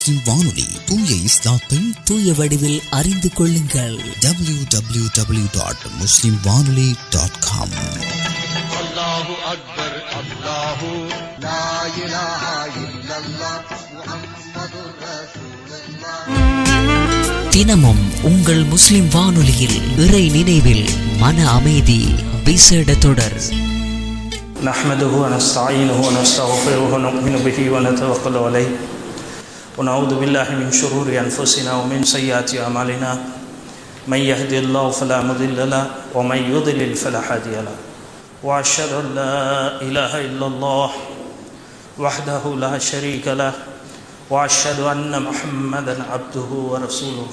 முஸ்லிம் வானொலி தூய இஸ்லாத்தை தூய வடிவில் அறிந்து கொள்ளுங்கள் W W W dot Muslim வானொலி டாட் காம் الله أكبر الله لا إله إلا الله محمد رسول الله தினமும் உங்கள் முஸ்லிம் வானொலியில் இறை நினைவில் மன அமைதி விசேட தொடர் نحمده ونستعينه ونستغفره ونؤمن به ونتوكل عليه ونعوذ بالله من شرور أنفسنا ومن سيئات أعمالنا من يهدي الله فلا مضل له ومن يضلل فلا هادي له وأشهد أن لا إله إلا الله وحده لا شريك له وأشهد أن محمدا عبده ورسوله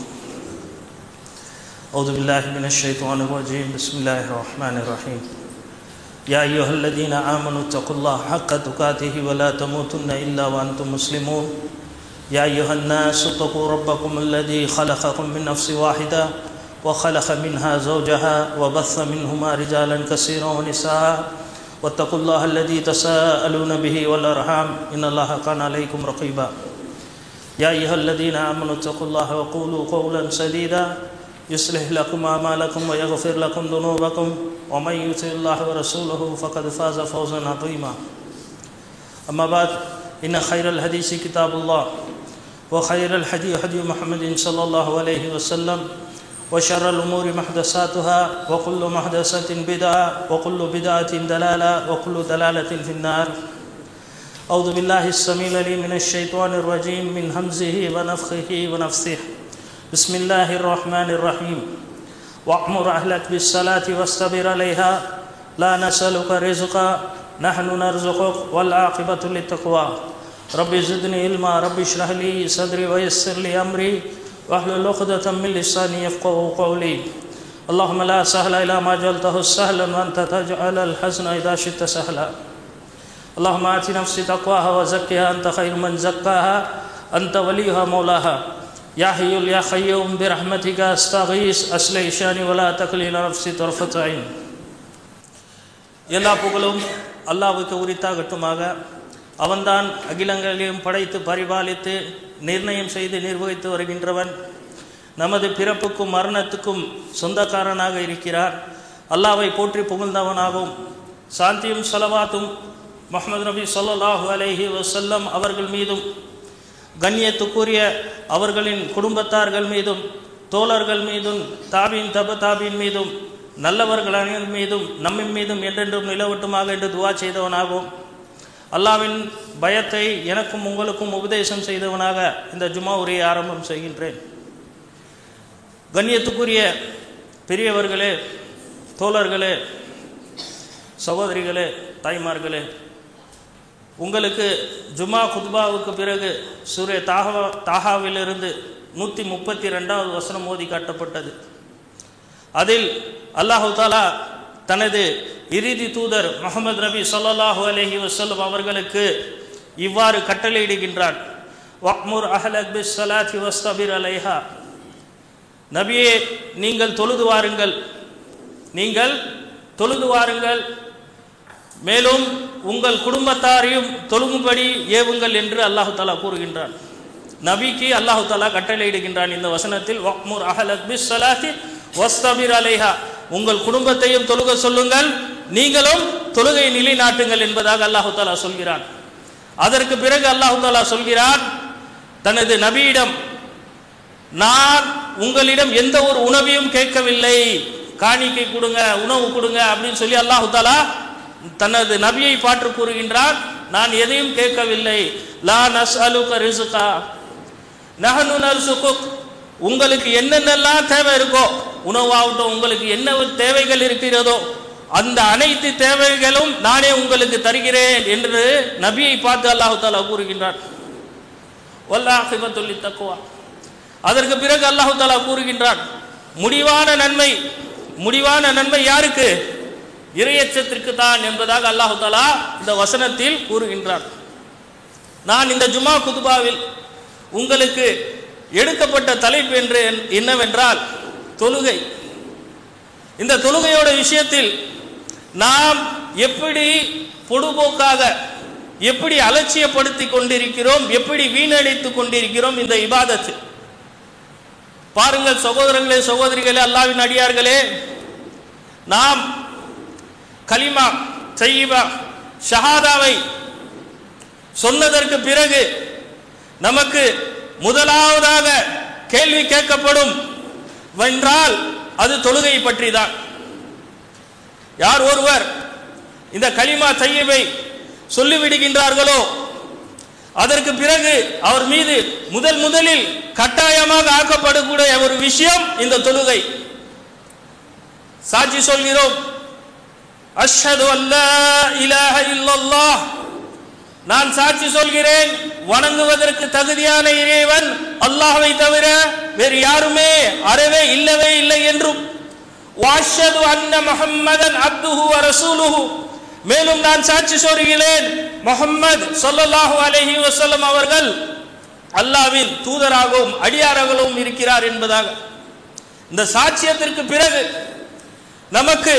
أعوذ بالله من الشيطان الرجيم بسم الله الرحمن الرحيم يا أيها الذين آمنوا اتقوا الله حق تقاته ولا تموتن إلا وأنتم مسلمون يا أيها الناس اتقوا ربكم الذي خلقكم من نفس واحدة وخلق منها زوجها وبث منهما رجالا كثيرا ونساء واتقوا الله الذي تساءلون به والأرحام إن الله كان عليكم رقيبا يا أيها الذين آمنوا اتقوا الله وقولوا قولا سديدا يصلح لكم أعمالكم ويغفر لكم ذنوبكم ومن يطع الله ورسوله فقد فاز فوزا عظيما أما بعد إن خير الحديث كتاب الله وخير الحديث حديث محمد صلى الله عليه وسلم وشر الأمور محدثاتها وكل محدثة بدعة وكل بدعة دلالة وكل دلالة في النار أعوذ بالله السميع العليم من الشيطان الرجيم من همزه ونفخه ونفثه بسم الله الرحمن الرحيم وأمر أهلك بالصلاة واستبر عليها لا نسألك رزقا نحن نرزقك والعاقبة للتقوى رب زدني علما رب اشرح لي صدري ويسر لي أمري واحلل عقدة من لساني يفقه قولي اللهم لا سهل إلا ما جعلته سهلا وأنت تجعل الحزن إذا شئت سهلا اللهم آت نفسي تقواها وزكها أنت خير من زكاها أنت وليها مولاها يا حي يا قيوم برحمتك أستغيث أصلح شاني ولا تكلني نفسي طرفة عين எல்லா புகழும் அல்லாஹ்வுக்கு உரித்தாகட்டுமாக அவன்தான் அகிலங்களையும் படைத்து பரிபாலித்து நிர்ணயம் செய்து நிர்வகித்து வருகின்றவன் நமது பிறப்புக்கும் மரணத்துக்கும் சொந்தக்காரனாக இருக்கிறார் அல்லாவை போற்றி புகழ்ந்தவனாகவும் சாந்தியும் சலவாத்தும் முஹம்மது நபி ஸல்லல்லாஹு அலைஹி வஸல்லம் அவர்கள் மீதும் கண்ணியத்துக்குரிய அவர்களின் குடும்பத்தார்கள் மீதும் தோழர்கள் மீதும் தாபின் தப தாபின் மீதும் நல்லவர்கள் அனைவர் மீதும் நம்மின் மீதும் என்றென்றும் நிலவட்டுமாக என்று துவா செய்தவனாகவும் அல்லாவின் பயத்தை எனக்கும் உங்களுக்கும் உபதேசம் செய்தவனாக இந்த ஜுமா உரையை ஆரம்பம் செய்கின்றேன் கண்ணியத்துக்குரிய பெரியவர்களே தோழர்களே சகோதரிகளே தாய்மார்களே உங்களுக்கு ஜுமா குத்பாவுக்கு பிறகு சூரிய தாகா தாகாவிலிருந்து நூற்றி முப்பத்தி ரெண்டாவது வசனம் மோதி காட்டப்பட்டது அதில் அல்லாஹு தாலா தனது இறுதி தூதர் முகமது நபி ஸல்லல்லாஹு அலைஹி வஸல்லம் அவர்களுக்கு இவ்வாறு கட்டளையிடுகின்றான் வக்முர் அஹலக் பிஸ் சலாத்தி வஸ்தபிர் அலைஹா நபியே நீங்கள் தொழுது வாருங்கள் நீங்கள் தொழுது வாருங்கள் மேலும் உங்கள் குடும்பத்தாரையும் தொழுகும்படி ஏவுங்கள் என்று அல்லாஹு தாலா கூறுகின்றான் நபிக்கு அல்லாஹு தாலா கட்டளையிடுகின்றான் இந்த வசனத்தில் வக்முர் அஹலக் பிஸ் சலாத்தி வஸ்தபிர் அலைஹா உங்கள் குடும்பத்தையும் தொழுக சொல்லுங்கள் நீங்களும் தொழுகை நிலைநாட்டுங்கள் என்பதாக அல்லாஹு தாலா சொல்கிறான் அதற்கு பிறகு அல்லாஹு தாலா சொல்கிறான் தனது நபியிடம் நான் உங்களிடம் எந்த ஒரு உணவையும் கேட்கவில்லை காணிக்கை கொடுங்க உணவு கொடுங்க அப்படின்னு சொல்லி அல்லாஹு தாலா தனது நபியை பாற்று கூறுகின்றான் நான் எதையும் கேட்கவில்லை லா நஸ் அலுக ரிசுகா நஹனு நர்சுகுக் உங்களுக்கு என்னென்னலாம் தேவை இருக்கோ உணவாகட்டும் உங்களுக்கு என்ன தேவைகள் இருக்கிறதோ அந்த அனைத்து தேவைகளும் நானே உங்களுக்கு தருகிறேன் என்று நபியை பார்த்து அல்லாஹு தாலா கூறுகின்றான் ஒல்லாஹிபத்துல்லி தக்குவா அதற்கு பிறகு அல்லாஹு தாலா கூறுகின்றான் முடிவான நன்மை முடிவான நன்மை யாருக்கு இரையச்சத்திற்கு தான் என்பதாக அல்லாஹு தாலா இந்த வசனத்தில் கூறுகின்றான் நான் இந்த ஜுமா குதுபாவில் உங்களுக்கு எடுக்கப்பட்ட தலைப்பு என்று என்னவென்றால் தொழுகை இந்த தொழுகையோட விஷயத்தில் நாம் எப்படி பொடுபோக்காக எப்படி அலட்சியப்படுத்தி கொண்டிருக்கிறோம் எப்படி வீணடித்து கொண்டிருக்கிறோம் இந்த இபாதத்து பாருங்கள் சகோதரர்களே சகோதரிகளே அல்லாவின் அடியார்களே நாம் கலிமா சையீபா ஷஹாதாவை சொன்னதற்கு பிறகு நமக்கு முதலாவதாக கேள்வி கேட்கப்படும் வென்றால் அது தொழுகை பற்றி தான் யார் ஒருவர் இந்த கலிமா தையவை சொல்லிவிடுகின்றார்களோ அதற்கு பிறகு அவர் மீது முதல் முதலில் கட்டாயமாக ஆக்கப்படக்கூடிய ஒரு விஷயம் இந்த தொழுகை சாட்சி சொல்கிறோம் அஷ்ஹது அல்லா இலாஹ இல்லல்லாஹ் நான் சாட்சி சொல்கிறேன் வணங்குவதற்கு தகுதியான இறைவன் அல்லாஹ்வை தவிர வேறு யாருமே அறவே இல்லவே இல்லை என்றும் வாஷது அன்ன முஹம்மதன் அப்துஹு வ ரசூலுஹு மேலும் நான் சாட்சி சொல்கிறேன் முஹம்மது ஸல்லல்லாஹு அலைஹி வஸல்லம் அவர்கள் அல்லாஹ்வின் தூதராகவும் அடியாராகவும் இருக்கிறார் என்பதாக இந்த சாட்சியத்திற்கு பிறகு நமக்கு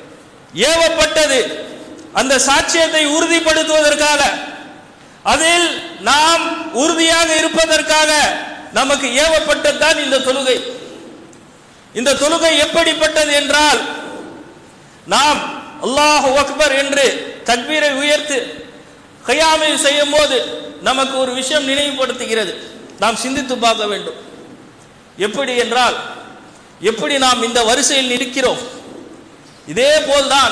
ஏவப்பட்டது அந்த சாட்சியத்தை உறுதிப்படுத்துவதற்காக அதில் நாம் உறுதியாக இருப்பதற்காக நமக்கு ஏவப்பட்டதுதான் இந்த தொழுகை இந்த தொழுகை எப்படிப்பட்டது என்றால் நாம் அல்லாஹ் அக்பர் என்று தக்பீரை உயர்த்து கையாமை செய்யும் போது நமக்கு ஒரு விஷயம் நினைவுபடுத்துகிறது நாம் சிந்தித்து பார்க்க வேண்டும் எப்படி என்றால் எப்படி நாம் இந்த வரிசையில் நிற்கிறோம் இதே போல்தான்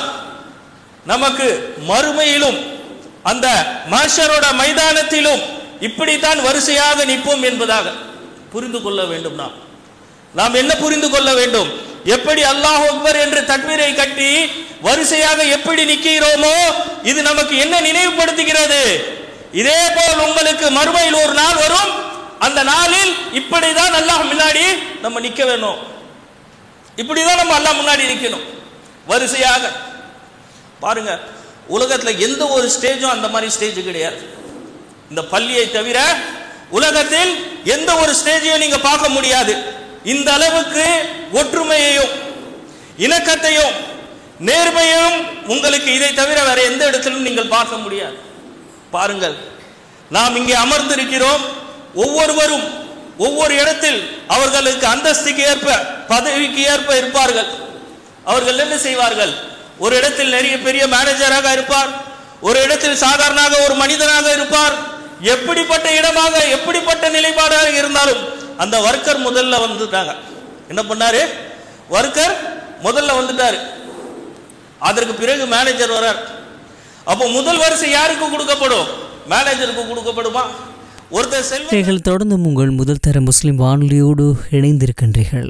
நமக்கு மறுமையிலும் அந்த மாஷரோட மைதானத்திலும் இப்படித்தான் வரிசையாக நிற்போம் என்பதாக புரிந்து கொள்ள வேண்டும் நாம் நாம் என்ன புரிந்து கொள்ள வேண்டும் எப்படி அல்லாஹ் அக்பர் என்று தக்பீரை கட்டி வரிசையாக எப்படி நிற்கிறோமோ இது நமக்கு என்ன நினைவுபடுத்துகிறது இதே போல் உங்களுக்கு மறுமையில் ஒரு நாள் வரும் அந்த நாளில் இப்படிதான் அல்லாஹ் முன்னாடி நம்ம நிக்க வேணும் இப்படிதான் நம்ம அல்லாஹ் முன்னாடி நிக்கணும் வரிசையாக பாருங்க உலகத்துல எந்த ஒரு ஸ்டேஜும் அந்த மாதிரி ஸ்டேஜ் கிடையாது இந்த பள்ளியை தவிர உலகத்தில் எந்த ஒரு ஸ்டேஜையும் நீங்க பார்க்க முடியாது இந்த அளவுக்கு ஒற்றுமையையும் இணக்கத்தையும் நேர்மையையும் உங்களுக்கு இதை தவிர வேற எந்த இடத்திலும் நீங்கள் பார்க்க முடியாது பாருங்கள் நாம் இங்கே அமர்ந்திருக்கிறோம் ஒவ்வொருவரும் ஒவ்வொரு இடத்தில் அவர்களுக்கு அந்தஸ்துக்கு ஏற்ப பதவிக்கு ஏற்ப இருப்பார்கள் அவர்கள் என்ன செய்வார்கள் ஒரு இடத்தில் நிறைய பெரிய மேனேஜராக இருப்பார் ஒரு இடத்தில் சாதாரணமாக ஒரு மனிதனாக இருப்பார் எப்படிப்பட்ட இடமாக எப்படிப்பட்ட நிலைப்பாடாக இருந்தாலும் அந்த ஒர்க்கர் முதல்ல வந்துட்டாங்க என்ன பண்ணாரு ஒர்க்கர் முதல்ல வந்துட்டாரு அதற்கு பிறகு மேனேஜர் வரார் அப்போ முதல் வரிசை யாருக்கு கொடுக்கப்படும் மேனேஜருக்கு கொடுக்கப்படுமா ஒருத்தர் செல்வ நீங்கள் தொடர்ந்து உங்கள் முதல் தர முஸ்லிம் வானொலியோடு இணைந்திருக்கின்றீர்கள்